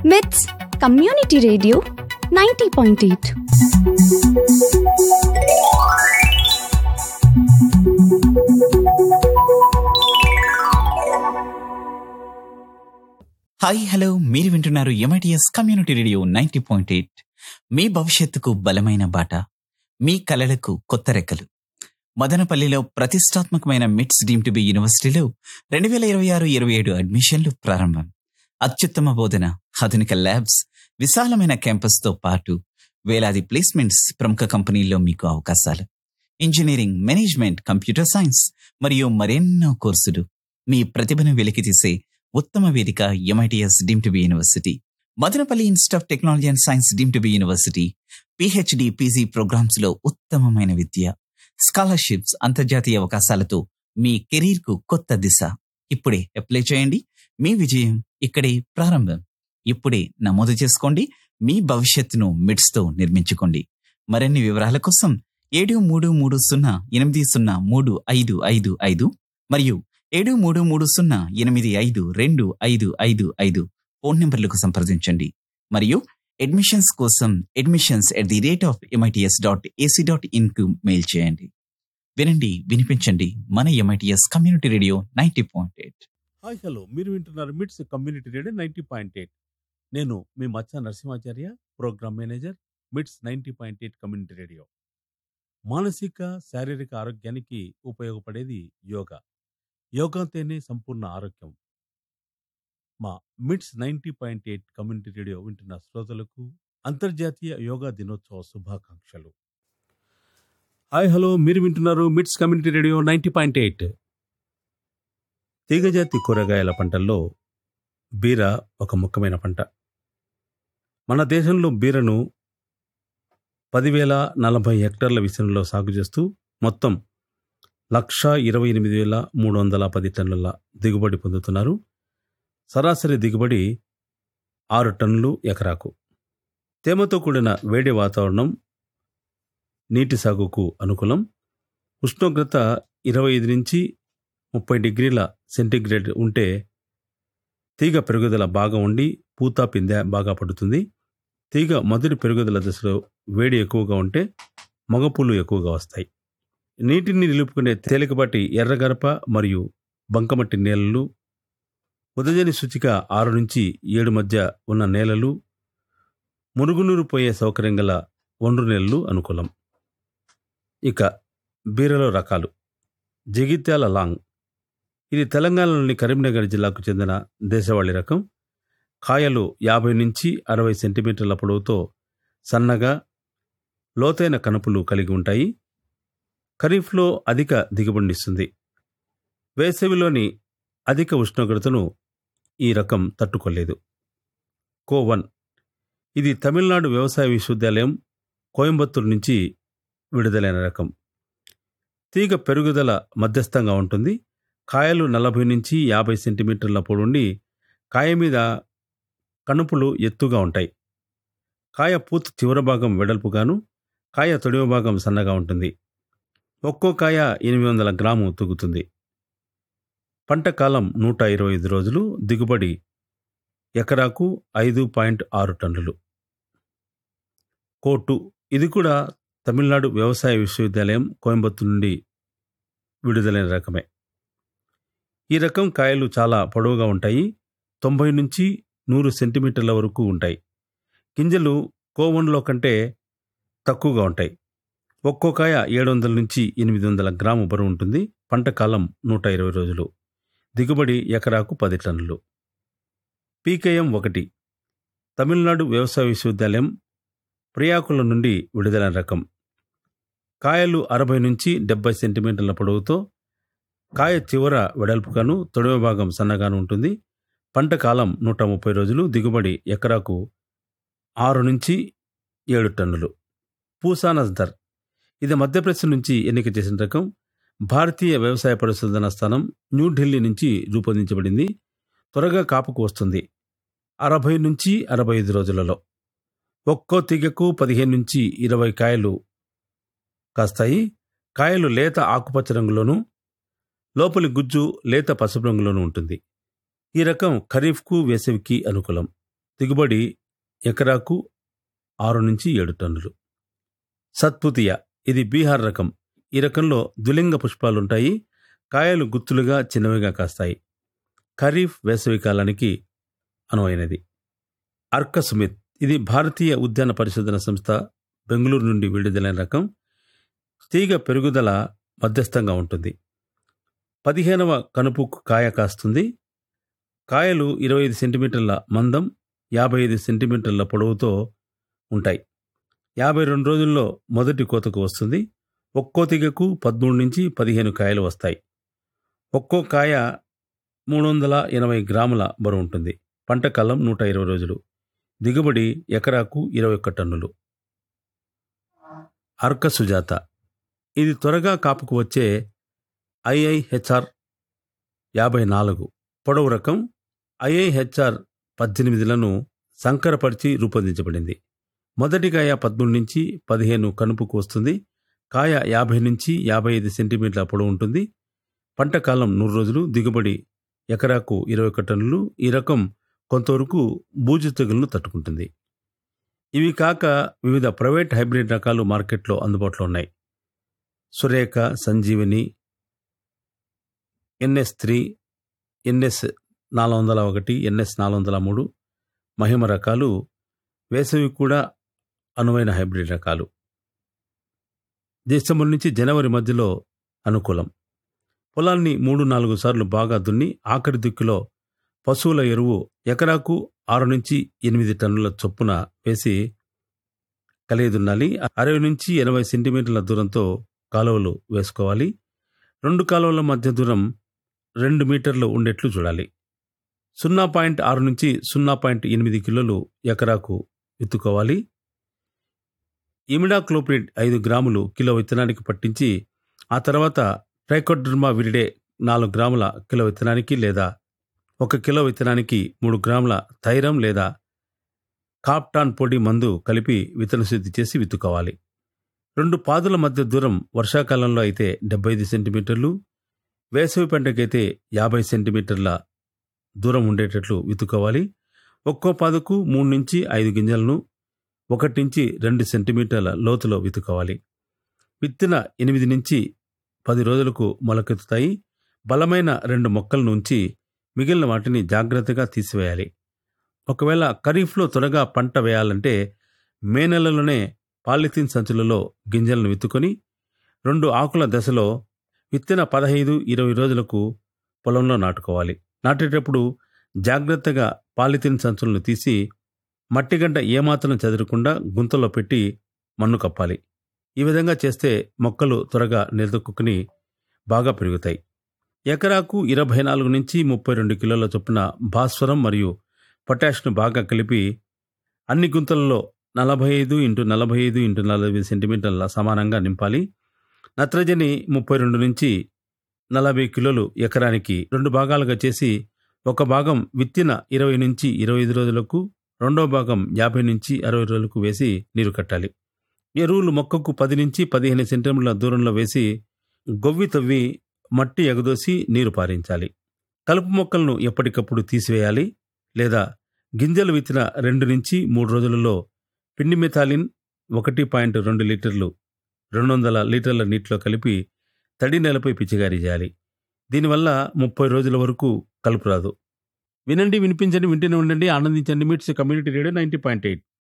మిట్స్ community radio ninety point eight hi hello మీరు వింటున్నారు MITS community radio ninety point eight మీ భవిష్యత్తుకు బలమైన బాట మీ కలలకు కొత్త రెక్కలు మదనపల్లిలో ప్రతిష్టాత్మకమైన మిట్స్ డీమ్ టు బి యూనివర్సిటీలో రెండు వేల ఇరవై ఆరు ఇరవై ఏడు అడ్మిషన్లు ప్రారంభం అత్యుత్తమ బోధన ఆధునిక ల్యాబ్స్ విశాలమైన క్యాంపస్తో పాటు వేలాది ప్లేస్మెంట్స్ ప్రముఖ కంపెనీల్లో మీకు అవకాశాలు ఇంజనీరింగ్ మేనేజ్మెంట్ కంప్యూటర్ సైన్స్ మరియు మరెన్నో కోర్సులు మీ ప్రతిభను వెలికితీసే ఉత్తమ వేదిక MITS deemed to be university Madanapalle institute of technology and science deemed to be university PhD PG programmes లో ఉత్తమమైన విద్య స్కాలర్షిప్స్ అంతర్జాతీయ అవకాశాలతో మీ కెరీర్ కు కొత్త దిశ ఇప్పుడే అప్లై చేయండి మీ విజయం ఇక్కడే ప్రారంభం ఇప్పుడే నమోదు చేసుకోండి మీ భవిష్యత్తును మిడ్స్ తో నిర్మించుకోండి మరిన్ని వివరాల కోసం ఏడు మూడు మూడు సున్నా ఎనిమిది సున్నా మూడు ఐదు ఐదు ఐదు మరియు ఏడు మూడు మూడు సున్నా ఎనిమిది ఐదు రెండు ఐదు ఐదు ఐదు ఫోన్ నంబర్లకు సంప్రదించండి మరియు అడ్మిషన్స్ కోసం admissions at the rate of MITS dot AC dot in కు మెయిల్ చేయండి వినండి వినిపించండి మన MITS community radio ninety point eight hi hello మీరు వింటున్నారు MITS community radio ninety point eight నేను మీ Maccha Narasimhacharya programme manager MITS ninety point eight community radio మానసిక శారీరక ఆరోగ్యానికి ఉపయోగపడేది యోగా యోగాతోనే సంపూర్ణ ఆరోగ్యం మా MITS ninety point eight community radio వింటున్న శ్రోతలకు అంతర్జాతీయ యోగా దినోత్సవ శుభాకాంక్షలు హాయ్ హలో మీరు వింటున్నారు MITS community radio ninety point eight తీగజాతి కూరగాయల పంటల్లో బీర ఒక ముఖ్యమైన పంట మన దేశంలో బీరను పదివేల నలభై హెక్టార్ల విస్తీర్ణంలో సాగు చేస్తూ మొత్తం లక్ష ఇరవై ఎనిమిది వేల మూడు వందల పది టన్నుల దిగుబడి పొందుతున్నారు సరాసరి దిగుబడి ఆరు టన్నులు ఎకరాకు తేమతో కూడిన వేడి వాతావరణం నీటి సాగుకు అనుకూలం ఉష్ణోగ్రత ఇరవై ఐదు నుంచి ముప్పై డిగ్రీల సెంటీగ్రేడ్ ఉంటే తీగ పెరుగుదల బాగా ఉండి పూత పిందె బాగా పడుతుంది తీగ మొదటి పెరుగుదల దశలో వేడి ఎక్కువగా ఉంటే మగపూలు ఎక్కువగా వస్తాయి నీటిని నిలుపుకునే తేలికపాటి ఎర్రగరప మరియు బంకమట్టి నేలలు ఉదజని సూచిక ఆరు నుంచి ఏడు మధ్య ఉన్న నేలలు మురుగునీరు పోయే సౌకర్యం గల ఒండ్రు నేలలు అనుకూలం ఇక బీరలో రకాలు జగిత్యాల లాంగ్ ఇది తెలంగాణలోని కరీంనగర్ జిల్లాకు చెందిన దేశవాళీ రకం కాయలు యాభై నుంచి అరవై సెంటీమీటర్ల పొడవుతో సన్నగా లోతైన కనుపులు కలిగి ఉంటాయి ఖరీఫ్లో అధిక దిగుబడినిస్తుంది వేసవిలోని అధిక ఉష్ణోగ్రతను ఈ రకం తట్టుకోలేదు కో వన్ ఇది తమిళనాడు వ్యవసాయ విశ్వవిద్యాలయం కోయంబత్తూరు నుంచి విడుదలైన రకం తీగ పెరుగుదల మధ్యస్థంగా ఉంటుంది కాయలు నలభై నుంచి యాభై సెంటీమీటర్ల పొడుండి కాయ మీద కణుపులు ఎత్తుగా ఉంటాయి కాయ పూత చివరి భాగం వెడల్పుగాను కాయ తొడిమ భాగం సన్నగా ఉంటుంది ఒక్కో కాయ ఎనిమిది వందల గ్రాము తూగుతుంది పంట కాలం నూట ఇరవై ఐదు రోజులు దిగుబడి ఎకరాకు ఐదు పాయింట్ ఆరు టన్నులు కోటు ఇది కూడా తమిళనాడు వ్యవసాయ విశ్వవిద్యాలయం కోయంబత్తూరు నుండి విడుదలైన రకమే ఈ రకం కాయలు చాలా పొడవుగా ఉంటాయి తొంభై నుంచి నూరు సెంటీమీటర్ల వరకు ఉంటాయి గింజలు కోవన్లో కంటే తక్కువగా ఉంటాయి ఒక్కో కాయ ఏడు వందల నుంచి ఎనిమిది వందల గ్రాము బరువు ఉంటుంది పంట కాలం నూట ఇరవై రోజులు దిగుబడి ఎకరాకు పది టన్నులు పీకేఎం ఒకటి తమిళనాడు వ్యవసాయ విశ్వవిద్యాలయం ప్రియాకుల నుండి విడుదలైన రకం కాయలు అరవై నుంచి డెబ్బై సెంటీమీటర్ల పొడవుతో కాయ చివర వెడల్పుగాను తొడవ భాగం సన్నగాను ఉంటుంది పంట కాలం నూట ముప్పై రోజులు దిగుబడి ఎకరాకు ఆరు నుంచి ఏడు టన్నులు పూసానస్దర్ ఇది మధ్యప్రదేశ్ నుంచి ఎన్నిక చేసిన రకం భారతీయ వ్యవసాయ పరిశోధన స్థానం న్యూఢిల్లీ నుంచి రూపొందించబడింది త్వరగా కాపుకు వస్తుంది అరవై నుంచి అరవై ఐదు రోజులలో ఒక్కో తీగకు పదిహేను నుంచి ఇరవై కాయలు కాస్తాయి కాయలు లేత ఆకుపచ్చ రంగులోను లోపలి గుజ్జు లేత పసుపు రంగులోను ఉంటుంది ఈ రకం ఖరీఫ్కు వేసవికి అనుకూలం దిగుబడి ఎకరాకు ఆరు నుంచి ఏడు టన్నులు సత్పుతియ ఇది బీహార్ రకం ఈ రకంలో ద్విలింగ పుష్పాలుంటాయి కాయలు గుత్తులుగా చిన్నవిగా కాస్తాయి ఖరీఫ్ వేసవి కాలానికి అనువైనది అర్కస్మిత్ ఇది భారతీయ ఉద్యాన పరిశోధన సంస్థ బెంగళూరు నుండి విడుదలైన రకం తీగ పెరుగుదల మధ్యస్థంగా ఉంటుంది పదిహేనవ కనుపుకు కాయ కాస్తుంది కాయలు ఇరవై ఐదు సెంటీమీటర్ల మందం యాభై ఐదు సెంటీమీటర్ల పొడవుతో ఉంటాయి యాభై రెండు రోజుల్లో మొదటి కోతకు వస్తుంది ఒక్కో తీగకు పదమూడు నుంచి పదిహేను కాయలు వస్తాయి ఒక్కో కాయ మూడు వందల ఎనభై గ్రాముల బరువు ఉంటుంది పంట కాలం నూట ఇరవై రోజులు దిగుబడి ఎకరాకు ఇరవై ఒక్క టన్నులు అర్క సుజాత ఇది త్వరగా కాపుకు వచ్చే ఐఐహెచ్ఆర్ యాభై నాలుగు పొడవు రకం ఐఐహెచ్ఆర్ పద్దెనిమిదిలను సంకరపరిచి రూపొందించబడింది మొదటి కాయ పదమూడు నుంచి పదిహేను కనుపుకు వస్తుంది కాయ యాభై నుంచి యాభై ఐదు సెంటీమీటర్ల పొడవు ఉంటుంది పంట కాలం నూరు రోజులు దిగుబడి ఎకరాకు ఇరవై ఒక్క టన్నులు ఈ రకం కొంతవరకు బూజు తెగులను తట్టుకుంటుంది ఇవి కాక వివిధ ప్రైవేట్ హైబ్రిడ్ రకాలు మార్కెట్లో అందుబాటులో ఉన్నాయి Surekha Sanjeevini NS three NS నాలుగు వందల ఒకటి ఎన్ఎస్ నాలుగు వందల మూడు మహిమ రకాలు వేసవి కూడా అనువైన హైబ్రిడ్ రకాలు డిసెంబర్ నుంచి జనవరి మధ్యలో అనుకూలం పొలాన్ని మూడు నాలుగు సార్లు బాగా దున్ని ఆఖరి దిక్కులో పశువుల ఎరువు ఎకరాకు ఆరు నుంచి ఎనిమిది టన్నుల చొప్పున వేసి కలిగి దున్నాలి అరవై నుంచి ఎనభై సెంటీమీటర్ల దూరంతో కాలువలు వేసుకోవాలి రెండు కాలువల మధ్య దూరం రెండు మీటర్లు ఉండేట్లు చూడాలి సున్నా పాయింట్ ఆరు నుంచి సున్నా పాయింట్ ఎనిమిది కిలోలు ఎకరాకు విత్తుకోవాలి ఇమిడాక్లోప్రిడ్ ఐదు గ్రాములు కిలో విత్తనానికి పట్టించి ఆ తర్వాత ట్రైకోడ్రమా విరిడే నాలుగు గ్రాముల కిలో విత్తనానికి లేదా ఒక కిలో విత్తనానికి మూడు గ్రాముల థైరం లేదా కాప్టాన్ పొడి మందు కలిపి విత్తన శుద్ధి చేసి విత్తుకోవాలి రెండు పాదుల మధ్య దూరం వర్షాకాలంలో అయితే డెబ్బై ఐదు సెంటీమీటర్లు వేసవి పంటకైతే యాభై సెంటీమీటర్ల దూరం ఉండేటట్లు విత్తుకోవాలి ఒక్కో పాదుకు మూడు నుంచి ఐదు గింజలను ఒకటి నుంచి రెండు సెంటీమీటర్ల లోతులో విత్తుకోవాలి విత్తిన ఎనిమిది నుంచి పది రోజులకు మొలకెత్తుతాయి బలమైన రెండు మొక్కలను ఉంచి మిగిలిన వాటిని జాగ్రత్తగా తీసివేయాలి ఒకవేళ ఖరీఫ్లో త్వరగా పంట వేయాలంటే మే నెలలోనే పాలిథిన్ సంచులలో గింజలను విత్తుకొని రెండు ఆకుల దశలో విత్తిన పదహైదు ఇరవై రోజులకు పొలంలో నాటుకోవాలి నాటేటప్పుడు జాగ్రత్తగా పాలిథిన్ సంచులను తీసి మట్టిగడ్డ ఏమాత్రం చెదరకుండా గుంతలో పెట్టి మన్ను కప్పాలి ఈ విధంగా చేస్తే మొక్కలు త్వరగా నిలదొక్కుని బాగా పెరుగుతాయి ఎకరాకు ఇరవై నాలుగు నుంచి ముప్పై రెండు కిలోల చొప్పున భాస్వరం మరియు పొటాష్ను బాగా కలిపి అన్ని గుంతలలో నలభై ఐదు ఇంటూ నలభై ఐదు ఇంటూ నలభై సెంటీమీటర్ల సమానంగా నింపాలి నత్రజని ముప్పై రెండు నుంచి నలభై కిలోలు ఎకరానికి రెండు భాగాలుగా చేసి ఒక భాగం విత్తిన ఇరవై నుంచి ఇరవై ఐదు రోజులకు రెండో భాగం యాభై నుంచి అరవై రోజులకు వేసి నీరు కట్టాలి ఎరువులు మొక్కకు పది నుంచి పదిహేను సెంటీమీటర్ల దూరంలో వేసి గొవ్వి తవ్వి మట్టి ఎగదోసి నీరు పారించాలి కలుపు మొక్కలను ఎప్పటికప్పుడు తీసివేయాలి లేదా గింజలు విత్తిన రెండు నుంచి మూడు రోజులలో పిండి మెథాలిన్ ఒకటి పాయింట్ రెండు లీటర్లు రెండు వందల లీటర్ల నీటిలో కలిపి తడి నేలపై పిచికారీ చేయాలి దీనివల్ల ముప్పై రోజుల వరకు కలుపు రాదు వినండి వినిపించండి వింటూనే ఉండండి ఆనందించండి MITS community radio ninety point eight